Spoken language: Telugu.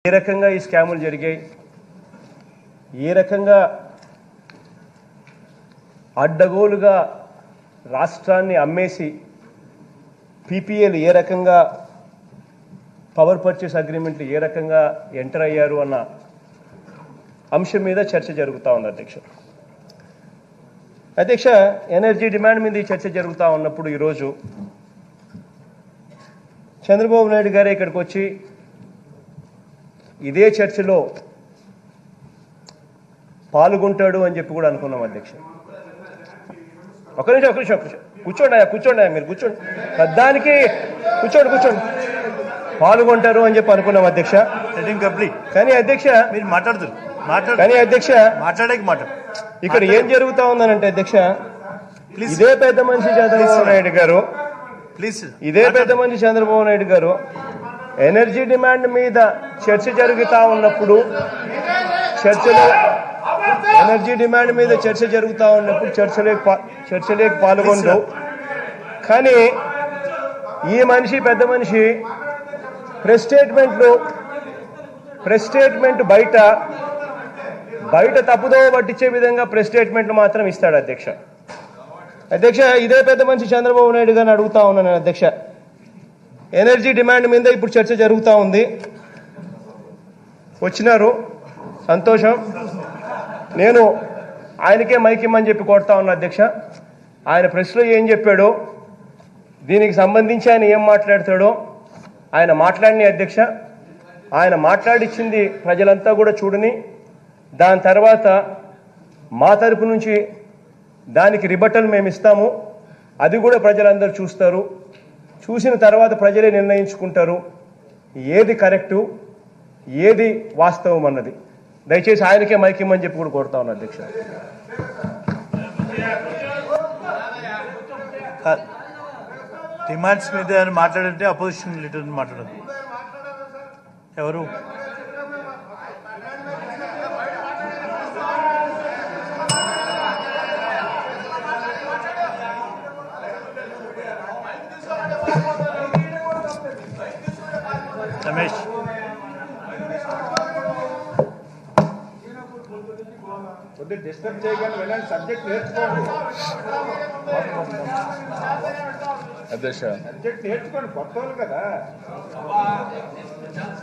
ఏ రకంగా ఈ స్కాములు జరిగాయి ఏ రకంగా అడ్డగోలుగా రాష్ట్రాన్ని అమ్మేసి పీపీఎల్ ఏ రకంగా పవర్ పర్చేస్ అగ్రిమెంట్లు ఏ రకంగా ఎంటర్ అయ్యారు అన్న అంశం మీద చర్చ జరుగుతూ ఉంది అధ్యక్ష అధ్యక్ష ఎనర్జీ డిమాండ్ మీద ఈ చర్చ జరుగుతూ ఉన్నప్పుడు ఈరోజు చంద్రబాబు నాయుడు గారు ఇక్కడికి వచ్చి ఇదే చర్చలో పాల్గొంటాడు అని చెప్పి కూడా అనుకున్నాం అధ్యక్ష ఒక నిమిషం ఒక నిమిషం ఒక నిమిషం కూర్చోండి అయ్యా కూర్చోండి అయ్యా మీరు కూర్చోండి పెద్దానికి కూర్చోండి కూర్చోండి పాల్గొంటారు అని చెప్పి అనుకున్నాం అధ్యక్ష సెట్టింగ్ కంప్లీట్ కానీ అధ్యక్ష మీరు మాట్లాడుతురు మాట్లాడు కానీ అధ్యక్ష మాట్లాడక మాట్లాడు ఇక్కడ ఏం జరుగుతా ఉందనంటే అధ్యక్ష ప్లీజ్ ఇదే పెద్ద మనిషి చంద్రబాబు నాయుడు గారు ప్లీజ్ ఇదే పెద్ద మనిషి చంద్రబాబు నాయుడు గారు ఎనర్జీ డిమాండ్ మీద చర్చ జరుగుతా ఉన్నప్పుడు చర్చలో ఎనర్జీ డిమాండ్ మీద చర్చ జరుగుతా ఉన్నప్పుడు చర్చలోకి పా- చర్చలోకి పాల్గొనరు కానీ ఈ మనిషి పెద్ద మనిషి ప్రెస్ స్టేట్మెంట్లు ప్రెస్ స్టేట్మెంట్ బయట బయట తప్పుదోవ పట్టించే విధంగా ప్రెస్ స్టేట్మెంట్లు మాత్రం ఇస్తాడు అధ్యక్ష అధ్యక్ష ఇదే పెద్ద మనిషి చంద్రబాబు నాయుడు గారిని అడుగుతా ఉన్నాను అధ్యక్ష ఎనర్జీ డిమాండ్ మీద ఇప్పుడు చర్చ జరుగుతూ ఉంది వచ్చినారు సంతోషం నేను ఆయనకే మైక్ ఇమ్మని చెప్పి కొడతా ఉన్నా అధ్యక్ష ఆయన ప్రెస్లో ఏం చెప్పాడో దీనికి సంబంధించి ఆయన ఏం మాట్లాడతాడో ఆయన మాట్లాడిన అధ్యక్ష ఆయన మాట్లాడిచ్చింది ప్రజలంతా కూడా చూడని దాని తర్వాత మా తరపు నుంచి దానికి రిబటల్ మేము ఇస్తాము అది కూడా ప్రజలందరూ చూస్తారు చూసిన తర్వాత ప్రజలే నిర్ణయించుకుంటారు ఏది కరెక్టు ఏది వాస్తవం అన్నది దయచేసి ఆయనకే మైక్ ఇమ్మని చెప్పి కూడా కోరుతా ఉన్నా అధ్యక్ష డిమాండ్స్ మీద ఏమైనా మాట్లాడంటే అపోజిషన్ లీడర్ మాట్లాడదు ఎవరు రమేష్ కొద్దిగా డిస్టర్బ్ చేయగానే వెళ్ళండి సబ్జెక్ట్ నేర్చుకోండి అధ్యక్ష సబ్జెక్ట్ నేర్చుకోండి కొత్త వాళ్ళు కదా